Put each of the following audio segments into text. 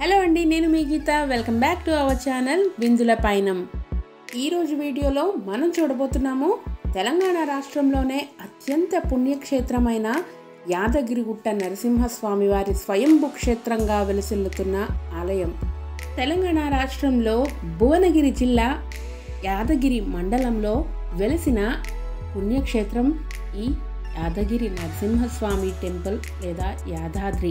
hello అండి నేను మీ Geetha welcome back to our channel బిందుల పైనం ఈరోజు వీడియోలో మనం చూడబోతున్నాము తెలంగాణ రాష్ట్రంలోనే అత్యంత పుణ్యక్షేత్రమైన యాదగిరిగుట్ట నరసింహస్వామి వారి స్వయంభూ క్షేత్రంగా వెలసిల్లుతున్న ఆలయం తెలంగాణ రాష్ట్రంలో భువనగిరి జిల్లా యాదగిరి మండలంలో వెలిసిన పుణ్యక్షేత్రం ఈ యాదగిరి నరసింహస్వామి టెంపుల్ లేదా యాదాద్రి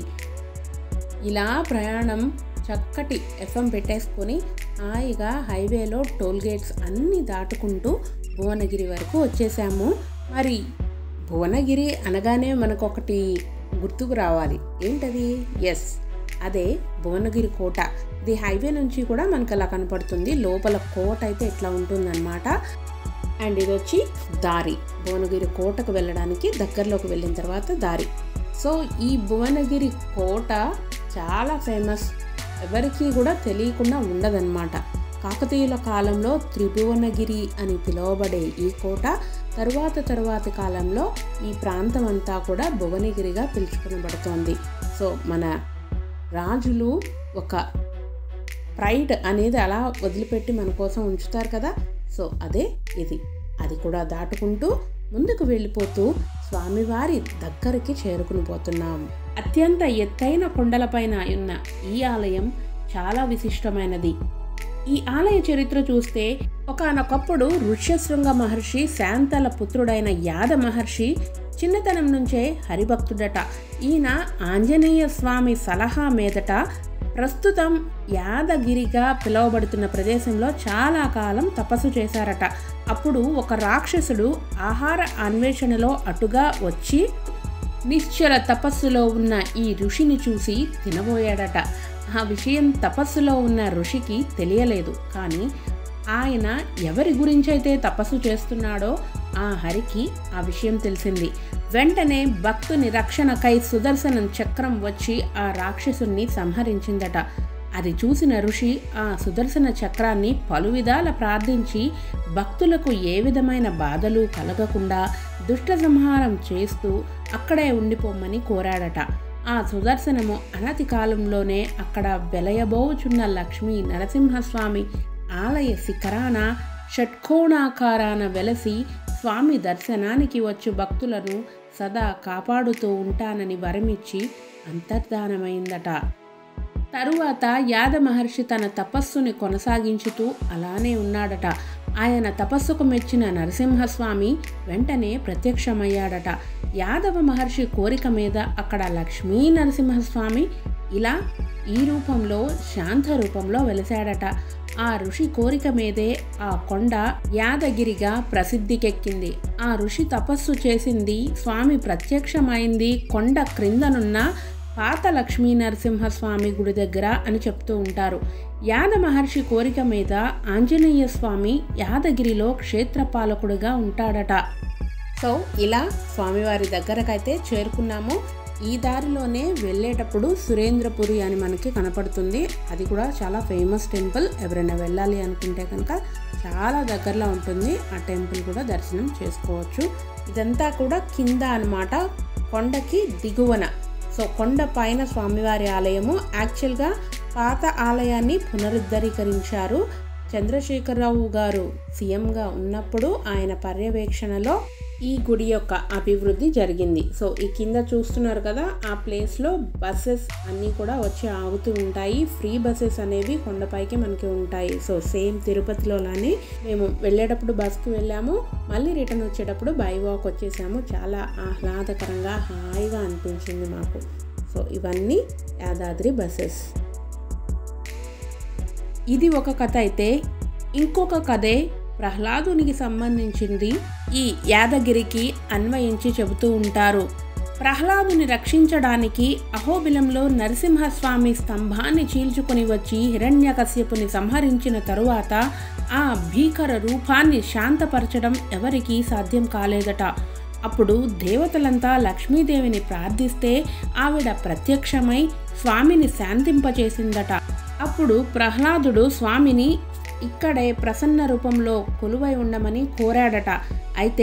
ఇలా ప్రయాణం చక్కటి ఎఫ్ఎం పెట్టేసుకొని హాయిగా హైవేలో టోల్ గేట్స్ అన్నీ దాటుకుంటూ భువనగిరి వరకు వచ్చేసాము మరి భువనగిరి అనగానే మనకు ఒకటి గుర్తుకు రావాలి ఏంటది ఎస్ అదే భువనగిరి కోట ఇది హైవే నుంచి కూడా మనకు అలా కనపడుతుంది లోపల కోట అయితే ఎట్లా ఉంటుందన్నమాట అండ్ ఇది వచ్చి దారి భువనగిరి కోటకు వెళ్ళడానికి దగ్గరలోకి వెళ్ళిన తర్వాత దారి సో ఈ భువనగిరి కోట చాలా ఫేమస్ ఎవరికీ కూడా తెలియకుండా ఉండదన్నమాట కాకతీయుల కాలంలో త్రిభువనగిరి అని పిలువబడే ఈ కోట తరువాత తరువాతి కాలంలో ఈ ప్రాంతం అంతా కూడా భువనగిరిగా పిలుచుకునబడుతోంది సో మన రాజులు ఒక ప్రైడ్ అనేది అలా వదిలిపెట్టి మన కోసం ఉంచుతారు కదా సో అదే ఇది అది కూడా దాటుకుంటూ ముందుకు వెళ్ళిపోతూ స్వామివారి దగ్గరికి చేరుకుని పోతున్నాం అత్యంత ఎత్తైన కొండలపైన ఉన్న ఈ ఆలయం చాలా విశిష్టమైనది ఈ ఆలయ చరిత్ర చూస్తే ఒకనొకప్పుడు ఋష్యశృంగ మహర్షి శాంతల పుత్రుడైన యాద మహర్షి చిన్నతనం నుంచే హరిభక్తుడట ఈయన ఆంజనేయ స్వామి సలహా మీదట ప్రస్తుతం యాదగిరిగా పిలువబడుతున్న ప్రదేశంలో చాలా కాలం తపస్సు చేశారట అప్పుడు ఒక రాక్షసుడు ఆహార అన్వేషణలో అటుగా వచ్చి నిశ్చల తపస్సులో ఉన్న ఈ ఋషిని చూసి తినబోయాడట ఆ విషయం తపస్సులో ఉన్న ఋషికి తెలియలేదు కానీ ఆయన ఎవరి గురించైతే తపస్సు చేస్తున్నాడో ఆ హరికి ఆ విషయం తెలిసింది వెంటనే భక్తుని రక్షణకై సుదర్శనం చక్రం వచ్చి ఆ రాక్షసుని సంహరించిందట అది చూసిన ఋషి ఆ సుదర్శన చక్రాన్ని పలు విధాల ప్రార్థించి భక్తులకు ఏ విధమైన బాధలు కలగకుండా దుష్ట సంహారం చేస్తూ అక్కడే ఉండిపోమ్మని కోరాడట ఆ సుదర్శనము అనతి కాలంలోనే అక్కడ వెలయబోచున్న లక్ష్మీ నరసింహస్వామి ఆలయ శిఖరాన షట్కోణాకారాన వెలసి స్వామి దర్శనానికి వచ్చు భక్తులను సదా కాపాడుతూ ఉంటానని వరమిచ్చి అంతర్ధానమైందట తరువాత యాద మహర్షి తన తపస్సుని కొనసాగించుతూ అలానే ఉన్నాడట ఆయన తపస్సుకు మెచ్చిన నరసింహస్వామి వెంటనే ప్రత్యక్షమయ్యాడట యాదవ మహర్షి కోరిక మీద అక్కడ లక్ష్మీ నరసింహస్వామి ఇలా ఈ రూపంలో శాంత రూపంలో వెలిశాడట ఆ ఋషి కోరిక మీదే ఆ కొండ యాదగిరిగా ప్రసిద్ధికెక్కింది ఆ ఋషి తపస్సు చేసింది స్వామి ప్రత్యక్షమైంది కొండ క్రిందనున్న పాత లక్ష్మీ నరసింహస్వామి గుడి దగ్గర అని చెప్తూ ఉంటారు యాద మహర్షి కోరిక మీద ఆంజనేయ స్వామి యాదగిరిలో క్షేత్రపాలకుడిగా ఉంటాడట సో ఇలా స్వామివారి దగ్గరకైతే చేరుకున్నాము ఈ దారిలోనే వెళ్ళేటప్పుడు సురేంద్రపురి అని మనకి కనపడుతుంది అది కూడా చాలా ఫేమస్ టెంపుల్ ఎవరైనా వెళ్ళాలి అనుకుంటే కనుక చాలా దగ్గరలో ఉంటుంది ఆ టెంపుల్ కూడా దర్శనం చేసుకోవచ్చు ఇదంతా కూడా కింద అనమాట కొండకి దిగువన సో కొండ పైన స్వామివారి ఆలయము యాక్చువల్గా పాత ఆలయాన్ని పునరుద్ధరీకరించారు చంద్రశేఖరరావు గారు సీఎంగా ఉన్నప్పుడు ఆయన పర్యవేక్షణలో ఈ గుడి యొక్క అభివృద్ధి జరిగింది సో ఈ కింద చూస్తున్నారు కదా ఆ ప్లేస్లో బస్సెస్ అన్నీ కూడా వచ్చి ఆగుతూ ఉంటాయి ఫ్రీ బస్సెస్ అనేవి కొండపైకి మనకి ఉంటాయి సో సేమ్ తిరుపతిలోలానే మేము వెళ్ళేటప్పుడు బస్కి వెళ్ళాము మళ్ళీ రిటర్న్ వచ్చేటప్పుడు బై వాక్ వచ్చేసాము చాలా ఆహ్లాదకరంగా హాయిగా అనిపించింది మాకు సో ఇవన్నీ యాదాద్రి బస్సెస్ ఇది ఒక కథ అయితే ఇంకొక కథే ప్రహ్లాదునికి సంబంధించింది ఈ యాదగిరికి అన్వయించి చెబుతూ ఉంటారు ప్రహ్లాదుని రక్షించడానికి అహోబిలంలో నరసింహస్వామి స్తంభాన్ని చీల్చుకొని వచ్చి హిరణ్యకశ్యపుని సంహరించిన తరువాత ఆ భీకర రూపాన్ని శాంతపరచడం ఎవరికీ సాధ్యం కాలేదట అప్పుడు దేవతలంతా లక్ష్మీదేవిని ప్రార్థిస్తే ఆవిడ ప్రత్యక్షమై స్వామిని శాంతింపచేసిందట అప్పుడు ప్రహ్లాదుడు స్వామిని ఇక్కడే ప్రసన్న రూపంలో కొలువై ఉండమని కోరాడట అయితే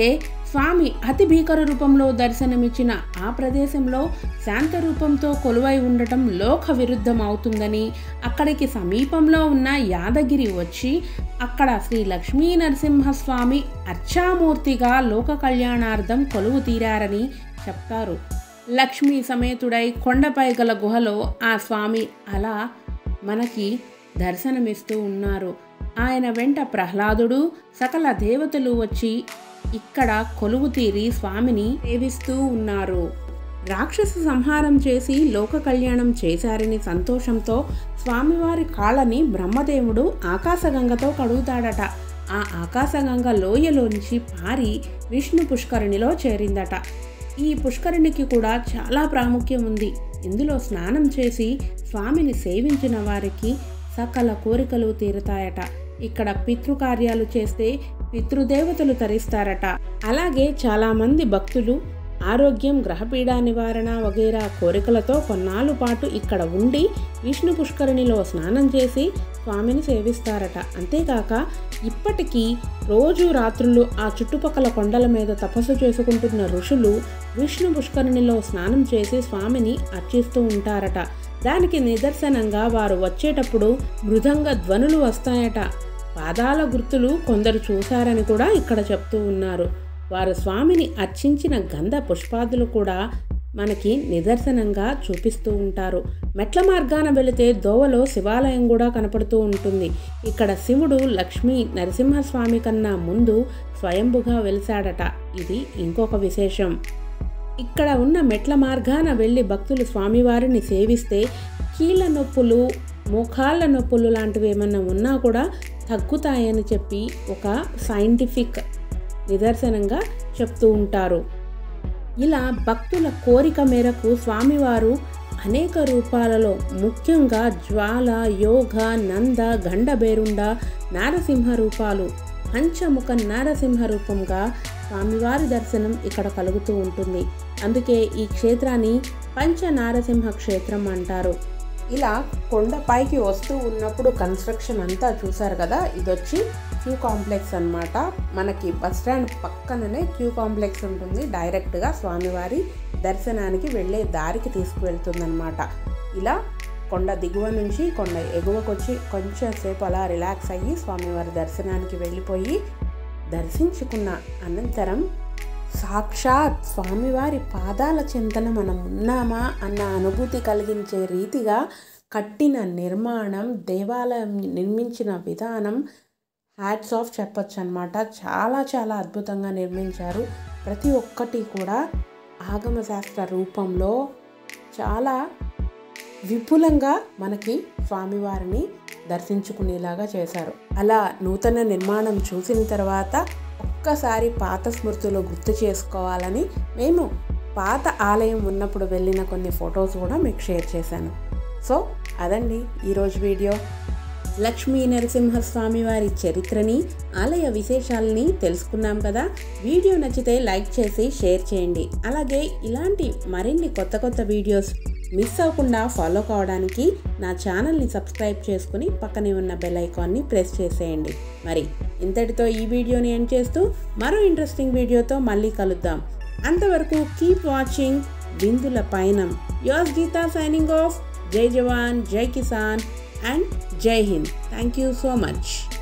స్వామి అతి భీకర రూపంలో దర్శనమిచ్చిన ఆ ప్రదేశంలో శాంత రూపంతో కొలువై ఉండటం లోక విరుద్ధం అవుతుందని అక్కడికి సమీపంలో ఉన్న యాదగిరి వచ్చి అక్కడ శ్రీ లక్ష్మీ నరసింహస్వామి అర్చామూర్తిగా లోక కళ్యాణార్థం కొలువు తీరారని చెప్తారు లక్ష్మీ సమేతుడై కొండపై గల గుహలో ఆ స్వామి అలా మనకి దర్శనమిస్తూ ఉన్నారు ఆయన వెంట ప్రహ్లాదుడు సకల దేవతలు వచ్చి ఇక్కడ కొలువు తీరి స్వామిని సేవిస్తూ ఉన్నారు రాక్షస సంహారం చేసి లోక కళ్యాణం చేశారని సంతోషంతో స్వామివారి కాళ్ళని బ్రహ్మదేవుడు ఆకాశగంగతో కడుగుతాడట ఆ ఆకాశగంగ లోయలోంచి పారి విష్ణు పుష్కరిణిలో చేరిందట ఈ పుష్కరిణికి కూడా చాలా ప్రాముఖ్యం ఉంది ఇందులో స్నానం చేసి స్వామిని సేవించిన వారికి సకల కోరికలు తీరుతాయట ఇక్కడ పితృకార్యాలు చేస్తే పితృదేవతలు తరిస్తారట అలాగే చాలామంది భక్తులు ఆరోగ్యం గ్రహపీడ నివారణ వగైరా కోరికలతో కొన్నాళ్ళు పాటు ఇక్కడ ఉండి విష్ణు పుష్కరిణిలో స్నానం చేసి స్వామిని సేవిస్తారట అంతేకాక ఇప్పటికీ రోజు రాత్రులు ఆ చుట్టుపక్కల కొండల మీద తపస్సు చేసుకుంటున్న ఋషులు విష్ణు పుష్కరిణిలో స్నానం చేసి స్వామిని అర్చిస్తూ ఉంటారట దానికి నిదర్శనంగా వారు వచ్చేటప్పుడు మృదంగ ధ్వనులు వస్తాయట పాదాల గుర్తులు కొందరు చూశారని కూడా ఇక్కడ చెప్తూ ఉన్నారు వారు స్వామిని అర్చించిన గంధ పుష్పాదులు కూడా మనకి నిదర్శనంగా చూపిస్తూ ఉంటారు మెట్ల మార్గాన వెళితే దోవలో శివాలయం కూడా కనపడుతూ ఉంటుంది ఇక్కడ శివుడు లక్ష్మీ నరసింహస్వామి కన్నా ముందు స్వయంభుగా వెలిశాడట ఇది ఇంకొక విశేషం ఇక్కడ ఉన్న మెట్ల మార్గాన వెళ్ళి భక్తులు స్వామివారిని సేవిస్తే కీళ్ళ నొప్పులు మోకాళ్ళ నొప్పులు లాంటివి ఏమన్నా ఉన్నా కూడా తగ్గుతాయని చెప్పి ఒక సైంటిఫిక్ నిదర్శనంగా చెప్తూ ఉంటారు ఇలా భక్తుల కోరిక మేరకు స్వామివారు అనేక రూపాలలో ముఖ్యంగా జ్వాల యోగ నంద గండబేరుండ నారసింహ రూపాలు పంచముఖ నారసింహ రూపంగా స్వామివారి దర్శనం ఇక్కడ కలుగుతూ ఉంటుంది అందుకే ఈ క్షేత్రాన్ని పంచ నారసింహ క్షేత్రం అంటారు ఇలా కొండపైకి వస్తూ ఉన్నప్పుడు కన్స్ట్రక్షన్ అంతా చూసారు కదా ఇది వచ్చి క్యూ కాంప్లెక్స్ అనమాట మనకి బస్ స్టాండ్ పక్కననే క్యూ కాంప్లెక్స్ ఉంటుంది డైరెక్ట్గా స్వామివారి దర్శనానికి వెళ్ళే దారికి తీసుకువెళ్తుందన్నమాట ఇలా కొండ దిగువ నుంచి కొండ ఎగువకు వచ్చి కొంచెం సేపు అలా రిలాక్స్ అయ్యి స్వామివారి దర్శనానికి వెళ్ళిపోయి దర్శించుకున్న అనంతరం సాక్షాత్ స్వామివారి పాదాల చింతన మనం ఉన్నామా అన్న అనుభూతి కలిగించే రీతిగా కట్టిన నిర్మాణం దేవాలయం నిర్మించిన విధానం హ్యాట్స్ ఆఫ్ చెప్పొచ్చు అనమాట చాలా చాలా అద్భుతంగా నిర్మించారు ప్రతి ఒక్కటి కూడా ఆగమశాస్త్ర రూపంలో చాలా విపులంగా మనకి స్వామివారిని దర్శించుకునేలాగా చేశారు అలా నూతన నిర్మాణం చూసిన తర్వాత ఒక్కసారి పాత స్మృతులు గుర్తు చేసుకోవాలని మేము పాత ఆలయం ఉన్నప్పుడు వెళ్ళిన కొన్ని ఫొటోస్ కూడా మీకు షేర్ చేశాను సో అదండి ఈరోజు వీడియో లక్ష్మీ నరసింహస్వామి వారి చరిత్రని ఆలయ విశేషాలని తెలుసుకున్నాం కదా వీడియో నచ్చితే లైక్ చేసి షేర్ చేయండి అలాగే ఇలాంటి మరిన్ని కొత్త కొత్త వీడియోస్ మిస్ అవ్వకుండా ఫాలో కావడానికి నా ఛానల్ని సబ్స్క్రైబ్ చేసుకుని పక్కనే ఉన్న బెల్ ఐకాన్ని ప్రెస్ చేసేయండి మరి ఇంతటితో ఈ వీడియోని ఎండ్ చేస్తూ మరో ఇంట్రెస్టింగ్ వీడియోతో మళ్ళీ కలుద్దాం అంతవరకు కీప్ వాచింగ్ బిందుల పయనం యోస్ గీతా సైనింగ్ ఆఫ్ జై జవాన్ జై కిసాన్ అండ్ జై హింద్ థ్యాంక్ యూ సో మచ్